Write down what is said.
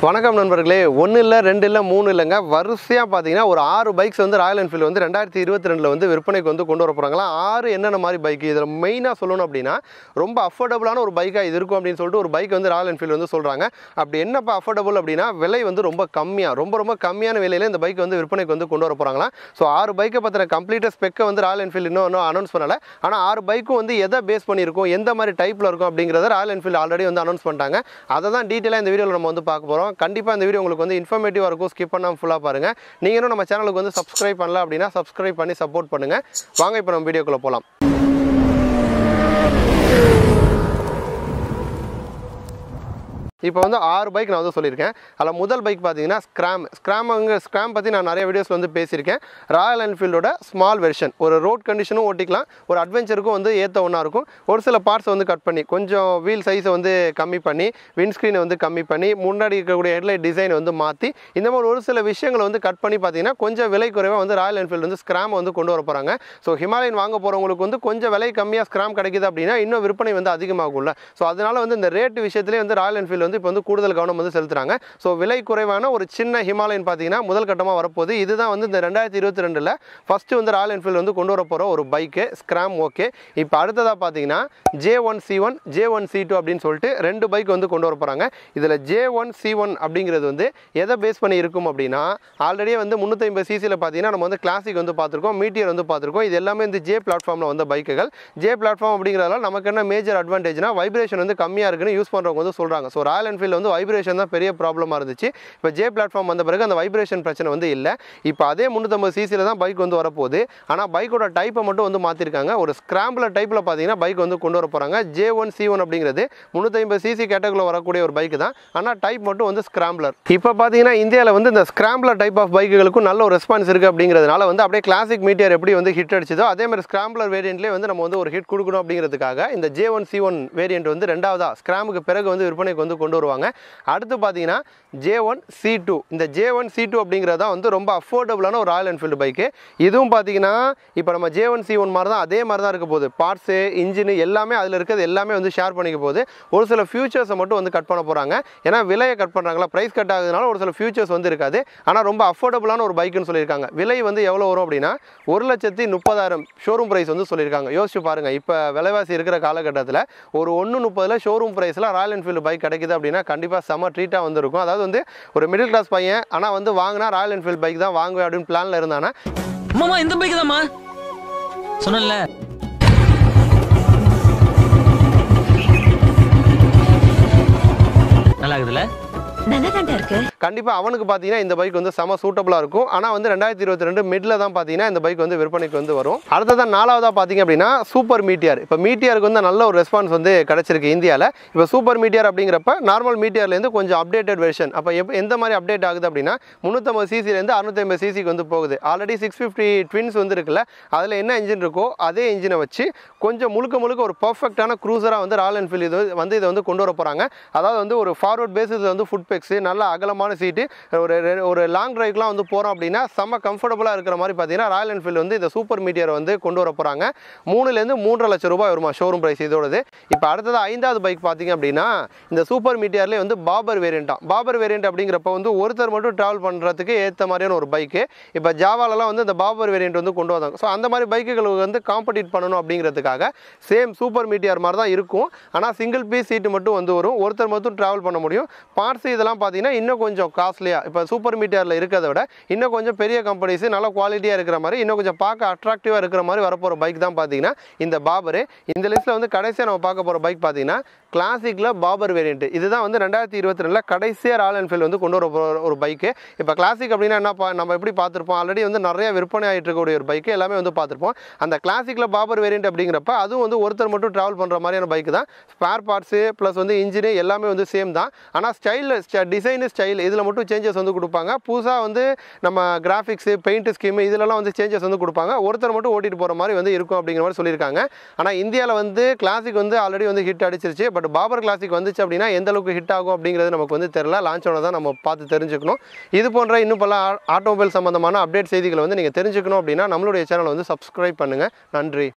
வணக்கம் நண்பர்களே ஒன்று இல்லை ரெண்டு இல்லை மூணு இல்லைங்க வரிசையாக பார்த்தீங்கன்னா ஒரு ஆறு பைக்ஸ் வந்து ராயல் என்ஃபீல்டு வந்து ரெண்டாயிரத்தி இருபத்தி ரெண்டில் வந்து விற்பனைக்கு வந்து கொண்டு வர போகிறாங்களா ஆறு என்னென்ன மாதிரி பைக் இதில் மெயினாக சொல்லணும் அப்படின்னா ரொம்ப அஃபோர்டபுளான ஒரு பைக்காக இது இருக்கும் அப்படின்னு சொல்லிட்டு ஒரு பைக் வந்து ராயல் என்ஃபீல்டு வந்து சொல்கிறாங்க அப்படி என்னப்பா அஃபோர்டபுள் அப்படின்னா விலை வந்து ரொம்ப கம்மியாக ரொம்ப ரொம்ப கம்மியான விலையில இந்த பைக் வந்து விற்பனைக்கு வந்து கொண்டு வர போகிறாங்களா ஸோ ஆறு பைக்கை பற்றின கம்ப்ளீட்டாக ஸ்பெக்கை வந்து ராயல் என்ஃபீல்டு இன்னும் இன்னும் அனௌன்ஸ் பண்ணலை ஆனால் ஆறு பைக்கும் வந்து எதை பேஸ் பண்ணியிருக்கும் எந்த மாதிரி டைப்பில் இருக்கும் அப்படிங்கிறத ராயல் என்ஃபீல்டு ஆல்ரெடி வந்து அனௌன்ஸ் பண்ணிட்டாங்க அதை தான் டீட்டெயிலாக இந்த வீடியோவில் நம்ம வந்து பார்க்க போகிறோம் கண்டிப்பாக இந்த வீடியோ உங்களுக்கு வந்து இன்ஃபர்மேட்டிவாக இருக்கும் ஸ்கிப் பண்ணாமல் ஃபுல்லாக பாருங்கள் நீங்கள் இன்னும் நம்ம சேனலுக்கு வந்து சப்ஸ்கிரைப் பண்ணல அப்படின்னா சப்ஸ்கிரைப் பண்ணி சப்போர்ட் பண்ணுங்கள் வாங்க இப்போ நம்ம வீடியோக்குள்ளே போகலாம் இப்போ வந்து ஆறு பைக் நான் வந்து சொல்லியிருக்கேன் அதில் முதல் பைக் பார்த்தீங்கன்னா ஸ்க்ராம் ஸ்க்ராம் அங்கே ஸ்க்ராம் பற்றி நான் நிறைய வீடியோஸில் வந்து பேசியிருக்கேன் ராயல் என்ஃபீல்டோட ஸ்மால் வெர்ஷன் ஒரு ரோட் கண்டிஷனும் ஓட்டிக்கலாம் ஒரு அட்வென்ச்சருக்கும் வந்து ஏற்ற ஒன்றா இருக்கும் ஒரு சில பார்ட்ஸ் வந்து கட் பண்ணி கொஞ்சம் வீல் சைஸை வந்து கம்மி பண்ணி விண்ட்ஸ்க்ரீனை வந்து கம்மி பண்ணி முன்னாடி இருக்கக்கூடிய ஹெட்லைட் டிசைனை வந்து மாற்றி இந்த மாதிரி ஒரு சில விஷயங்களை வந்து கட் பண்ணி பார்த்தீங்கன்னா கொஞ்சம் விலை குறைவாக வந்து ராயல் என்ஃபீல்டு வந்து ஸ்க்ராம் வந்து கொண்டு வர போகிறாங்க ஸோ ஹிமாலயன் வாங்க போகிறவங்களுக்கு வந்து கொஞ்சம் விலை கம்மியாக ஸ்க்ராம் கிடைக்குது அப்படின்னா இன்னும் விற்பனை வந்து அதிகமாகும்ல ஸோ அதனால வந்து இந்த ரேட் விஷயத்துலேயே வந்து ராயல் என்ஃபீல்டு வந்து இப்போ வந்து கூடுதல் கவனம் வந்து செலுத்துறாங்க ஸோ விலை குறைவான ஒரு சின்ன ஹிமாலயன் பார்த்தீங்கன்னா முதல் கட்டமாக வரப்போகுது இதுதான் வந்து இந்த ரெண்டாயிரத்தி இருபத்தி ரெண்டில் ஃபஸ்ட்டு வந்து ராயல் என்ஃபீல்டு வந்து கொண்டு வர போகிற ஒரு பைக்கு ஸ்க்ராம் ஓகே இப்போ அடுத்ததாக பார்த்தீங்கன்னா J one C one J one C two அப்படின்னு சொல்லிட்டு ரெண்டு பைக் வந்து கொண்டு வர போகிறாங்க இதில் ஜே ஒன் சி ஒன் அப்படிங்கிறது வந்து எதை பேஸ் பண்ணி இருக்கும் அப்படின்னா ஆல்ரெடியே வந்து முந்நூற்றி ஐம்பது சிசியில் பார்த்தீங்கன்னா நம்ம வந்து கிளாசிக் வந்து பார்த்துருக்கோம் மீட்டியர் வந்து பார்த்துருக்கோம் இது எல்லாமே இந்த ஜே பிளாட்ஃபார்மில் வந்த பைக்குகள் ஜே பிளாட்ஃபார்ம் அப்படிங்கிறதால நமக்கு என்ன மேஜர் அட்வான்டேஜ்னா வைப்ரேஷன் வந்து கம்மியாக இருக்குன்னு யூஸ் பண்ணுறவங்க வந்து சொல்கிறாங்க ஸோ ராயல் என்ஃபீல்டு வந்து வைப்ரேஷன் தான் பெரிய ப்ராப்ளமாக இருந்துச்சு இப்போ ஜே பிளாட்ஃபார்ம் வந்த பிறகு அந்த வைப்ரேஷன் பிரச்சனை வந்து இல்லை இப்போ அதே முந்நூற்றம்பது சிசியில் தான் பைக் வந்து வரப்போகுது ஆனால் பைக்கோட டைப்பை மட்டும் வந்து மாற்றிருக்காங்க ஒரு ஸ்கிராம்பிளர் டைப்பில் பார்த்தீங்கன்னா பைக் வந்து கொண்டு வர போகிறாங்க ஜே ஒன் சி ஒன் அப்படிங்கிறது முந்நூற்றி சிசி கேட்டகரியில் வரக்கூடிய ஒரு பைக் தான் ஆனால் டைப் மட்டும் வந்து ஸ்கிராம்பிளர் இப்போ பார்த்தீங்கன்னா இந்தியாவில் வந்து இந்த ஸ்கிராம்பிளர் டைப் ஆஃப் பைக்குகளுக்கும் நல்ல ஒரு ரெஸ்பான்ஸ் இருக்குது அப்படிங்கிறதுனால வந்து அப்படியே கிளாசிக் மீட்டியர் எப்படி வந்து ஹிட் அடிச்சதோ அதே மாதிரி ஸ்கிராம்பிளர் வேரியண்ட்லேயே வந்து நம்ம வந்து ஒரு ஹிட் கொடுக்கணும் அப்படிங்கிறதுக்காக இந்த J one C one variant வந்து ரெண்டாவதா ஸ்கிராமுக்கு பிறகு வந்து விற்பனைக்கு வந்து கொண்டு வருவாங்க அடுத்து பார்த்தீங்கன்னா ஜே ஒன் சி டூ இந்த ஜே ஒன் சி டூ அப்படிங்கிறதா வந்து ரொம்ப அஃபோர்டபுளான ஒரு ராயல் என்ஃபீல்டு பைக்கு இதுவும் பார்த்தீங்கன்னா இப்போ நம்ம ஜே ஒன் சி ஒன் மாதிரி தான் அதே மாதிரி தான் இருக்க போகுது பார்ட்ஸு இன்ஜினு எல்லாமே அதில் இருக்கிறது எல்லாமே வந்து ஷேர் பண்ணிக்க போகுது ஒரு சில ஃபியூச்சர்ஸை மட்டும் வந்து கட் பண்ண போகிறாங்க ஏன்னா விலையை கட் பண்ணுறாங்களா ப்ரைஸ் கட் ஆகுதுனால ஒரு சில ஃபியூச்சர்ஸ் வந்து இருக்காது ஆனால் ரொம்ப அஃபோர்டபுளான ஒரு பைக்குன்னு சொல்லியிருக்காங்க விலை வந்து எவ்வளோ வரும் அப்படின்னா ஒரு லட்சத்தி முப்பதாயிரம் ஷோரூம் ப்ரைஸ் வந்து சொல்லியிருக்காங்க யோசிச்சு பாருங்கள் இப்போ விலைவாசி இருக்கிற காலகட்டத்தில் ஒரு ஒன்று முப்பதில் ஷோரூம் ப்ரைஸில் ராயல் என்ஃபீல்டு பைக் கிடைக்குது அப்படின்னா கண்டிப்பாக செம ட்ரீட்டாக வந்து இருக்கும் அதாவது வந்து ஒரு மிடில் கிளாஸ் பையன் ஆனால் வந்து வாங்கினா ராயல் என்ஃபீல்டு பைக் தான் வாங்குவேன் அப்படின்னு பிளானில் இருந்தானா மாமா இந்த பைக் தான்மா சொன்னல நல்லா இருக்குதுல்ல நல்லா இருக்கு கண்டிப்பாக அவனுக்கு பார்த்தீங்கன்னா இந்த பைக் வந்து செம சூட்டபுளாக இருக்கும் ஆனால் வந்து ரெண்டாயிரத்தி இருபத்தி ரெண்டு மிடில் தான் பார்த்தீங்கன்னா இந்த பைக் வந்து விற்பனைக்கு வந்து வரும் அடுத்ததான் நாலாவதாக பார்த்தீங்க அப்படின்னா சூப்பர் மீட்டியர் இப்போ மீட்டியருக்கு வந்து நல்ல ஒரு ரெஸ்பான்ஸ் வந்து கிடச்சிருக்கு இந்தியாவில் இப்போ சூப்பர் மீட்டியர் அப்படிங்கிறப்ப நார்மல் மீட்டியர்லேருந்து கொஞ்சம் அப்டேட்டட் வெர்ஷன் அப்போ எப் எந்த மாதிரி அப்டேட் ஆகுது அப்படின்னா முந்நூற்றம்பது சிசிலேருந்து அறுநூத்தம்பது சிசிக்கு வந்து போகுது ஆல்ரெடி சிக்ஸ் ஃபிஃப்டி ட்வின்ஸ் வந்து இருக்குல்ல அதில் என்ன இன்ஜின் இருக்கோ அதே இன்ஜினை வச்சு கொஞ்சம் முழுக்க முழுக்க ஒரு பர்ஃபெக்டான க்ரூசராக வந்து ராயல் என்ஃபீல்டு இது வந்து இதை வந்து கொண்டு வர போகிறாங்க அதாவது வந்து ஒரு ஃபார்வர்ட் பேசிஸில் வந்து ஃபுட் பெக்ஸு நல்ல அகலமான சீட்டு ஒரு ரெ- ஒரு லாங் டிரைவ்க்குலாம் வந்து போகிறோம் அப்படின்னா செம்ம கம்ஃபர்டபுளாக இருக்கிற மாதிரி பார்த்தீங்கன்னா ராயல் என்ஃபீல்டு வந்து இந்த சூப்பர் மீட்டியரை வந்து கொண்டு வர போகிறாங்க மூணுலேருந்து மூன்றரை லட்சம் ரூபாய் வருமா ஷோரூம் ப்ரைஸ் இதோடது இப்போ அடுத்தது ஐந்தாவது பைக் பார்த்தீங்க அப்படின்னா இந்த சூப்பர் மீட்டியர்லேயே வந்து பாபர் வேரியண்ட்டாம் பாபர் வேரியண்ட் அப்படிங்கிறப்ப வந்து ஒருத்தர் மட்டும் ட்ராவல் பண்ணுறதுக்கு ஏற்ற மாதிரியான ஒரு பைக்கு இப்போ ஜாவாலலாம் வந்து இந்த பாபர் வேரியண்ட் வந்து கொண்டு வந்தாங்க ஸோ அந்த மாதிரி பைக்குகளுக்கு வந்து காம்படிட் பண்ணணும் அப்படிங்கிறதுக்காக சேம் சூப்பர் மீட்டியர் மாதிரி தான் இருக்கும் ஆனால் சிங்கிள் பீஸ் சீட்டு மட்டும் வந்து வரும் ஒருத்தர் மட்டும் ட்ராவல் பண்ண முடியும் பார்ட்ஸ் இதெல்லாம் பார்த்தீங்கன்னா இன்னும் கொஞ்சம் காஸ்ட்லியாக இப்போ சூப்பர் மீட்டரில் இருக்கிறத விட இன்னும் கொஞ்சம் பெரிய கம்பெனிஸ் நல்ல குவாலிட்டியாக இருக்கிற மாதிரி இன்னும் கொஞ்சம் பார்க்க அட்ராக்டிவாக இருக்கிற மாதிரி வரப்போகிற பைக் தான் பார்த்தீங்கன்னா இந்த பாபரு இந்த லிஸ்ட்டில் வந்து கடைசியாக நம்ம பார்க்க போகிற பைக் பார்த்தீங்கன்னா கிளாசிக்கில் பாபர் வேரியண்ட் இதுதான் வந்து ரெண்டாயிரத்தி இருபத்தி ரெண்டில் கடைசியாக ராயல் என்ஃபீல்டு வந்து கொண்டு வர போகிற ஒரு பைக்கு இப்போ கிளாசிக் அப்படின்னா என்ன பா- நம்ம எப்படி பார்த்துருப்போம் ஆல்ரெடி வந்து நிறைய விற்பனை ஆகிட்டு இருக்கக்கூடிய ஒரு பைக்கு எல்லாமே வந்து பார்த்துருப்போம் அந்த கிளாசிக்கில் பாபர் வேரியண்ட் அப்படிங்கிறப்ப அதுவும் வந்து ஒருத்தர் மட்டும் ட்ராவல் பண்ணுற மாதிரியான பைக் தான் ஸ்பேர் பார்ட்ஸு ப்ளஸ் வந்து இன்ஜினு எல்லாமே வந்து சேம் தான் ஆனால் ஸ்டைல் டிசைனு ஸ்டைல் இதில் மட்டும் சேஞ்சஸ் வந்து கொடுப்பாங்க புதுசாக வந்து நம்ம கிராஃபிக்ஸு பெயிண்ட் ஸ்கீம் இதிலலாம் வந்து சேஞ்சஸ் வந்து கொடுப்பாங்க ஒருத்தர் மட்டும் ஓட்டிட்டு போகிற மாதிரி வந்து இருக்கும் அப்படிங்கிற மாதிரி சொல்லியிருக்காங்க ஆனால் இந்தியாவில் வந்து கிளாசிக் வந்து ஆல்ரெடி வந்து ஹிட் அடிச்சிருச்சு பட் பாபர் கிளாசிக் வந்துச்சு அப்படின்னா எந்த அளவுக்கு ஹிட் ஆகும் அப்படிங்கிறது நமக்கு வந்து தெரியல லான்ச் தான் நம்ம பார்த்து தெரிஞ்சுக்கணும் இது போன்ற இன்னும் பல ஆட்டோமொபைல் சம்பந்தமான அப்டேட் செய்திகளை வந்து நீங்கள் தெரிஞ்சுக்கணும் அப்படின்னா நம்மளுடைய சேனலை வந்து சப்ஸ்கிரைப் பண்ணுங்கள் நன்றி